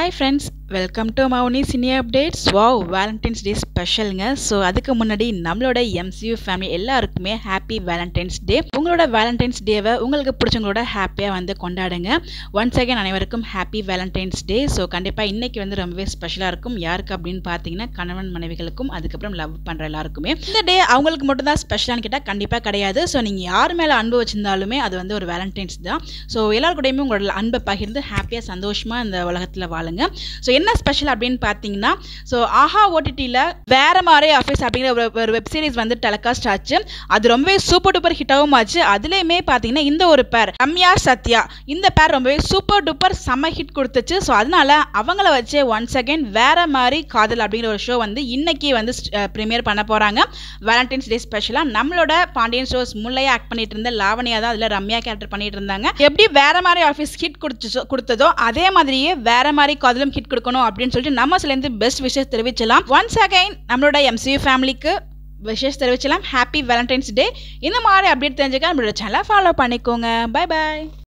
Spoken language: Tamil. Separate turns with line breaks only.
hi friends welcome to Mouni cine updates wow valentine's day ஸ்பெஷலுங்க ஸோ அதுக்கு முன்னாடி நம்மளோட எம்சியூ ஃபேமிலி எல்லாருக்குமே ஹாப்பி வேலண்டைன்ஸ் டே உங்களோட வேலண்டைன்ஸ் டேவை உங்களுக்கு பிடிச்சவங்களோட ஹாப்பியாக வந்து கொண்டாடுங்க ஒன்ஸ் அகைன் அனைவருக்கும் ஹாப்பி வேலண்டைன்ஸ் டே ஸோ கண்டிப்பாக இன்னைக்கு வந்து ரொம்பவே ஸ்பெஷலாக இருக்கும் யாருக்கு அப்படின்னு பார்த்தீங்கன்னா கணவன் மனைவிகளுக்கும் அதுக்கப்புறம் லவ் பண்ணுற எல்லாருக்குமே இந்த டே அவங்களுக்கு மட்டும் தான் ஸ்பெஷலானு கேட்டால் கண்டிப்பாக கிடையாது ஸோ நீங்கள் யார் மேலே அன்பு வச்சிருந்தாலுமே அது வந்து ஒரு வேலண்டைன்ஸ் தான் ஸோ எல்லாரு கூடயுமே உங்களோட அன்பை பகிர்ந்து ஹாப்பியாக சந்தோஷமாக இந்த உலகத்தில் வாழுங்க ஸோ என்ன ஸ்பெஷல் அப்படின்னு பார்த்தீங்கன்னா ஸோ ஆஹா ஓடிடியில் வேற மாதிரி ஆஃபீஸ் அப்படிங்கிற ஒரு ஒரு வெப் சீரிஸ் வந்து டெலகாஸ்ட் ஆச்சு அது ரொம்பவே சூப்பர் டூப்பர் ஹிட்டாகவும் ஆச்சு அதுலேயுமே பார்த்தீங்கன்னா இந்த ஒரு பேர் ரம்யா சத்யா இந்த பேர் ரொம்பவே சூப்பர் டூப்பர் செம்ம ஹிட் கொடுத்துச்சு ஸோ அதனால அவங்கள வச்சு ஒன்ஸ் அகைன் வேற மாதிரி காதல் அப்படிங்கிற ஒரு ஷோ வந்து இன்னைக்கு வந்து ப்ரீமியர் பண்ண போகிறாங்க வேலண்டைன்ஸ் டே ஸ்பெஷலாக நம்மளோட பாண்டியன் ஷோஸ் முல்லையா ஆக்ட் பண்ணிட்டு இருந்த லாவணியா தான் அதில் ரம்யா கேரக்டர் பண்ணிட்டு இருந்தாங்க எப்படி வேற மாதிரி ஆஃபீஸ் ஹிட் கொடுத்து கொடுத்ததோ அதே மாதிரியே வேற மாதிரி காதலும் ஹிட் கொடுக்கணும் அப்படின்னு சொல்லிட்டு நம்ம சிலேருந்து பெஸ்ட் விஷஸ் தெரிவிச்சலாம் ஒன்ஸ் அகைன் நம்மளோட எம்சியூ ஃபேமிலிக்கு விஷஸ் தெரிவிச்சலாம் ஹாப்பி வேலண்டைன்ஸ் டே இந்த மாதிரி அப்டேட் தெரிஞ்சுக்க நம்மளோட சேனலை ஃபாலோ பண்ணிக்கோங்க பை பாய்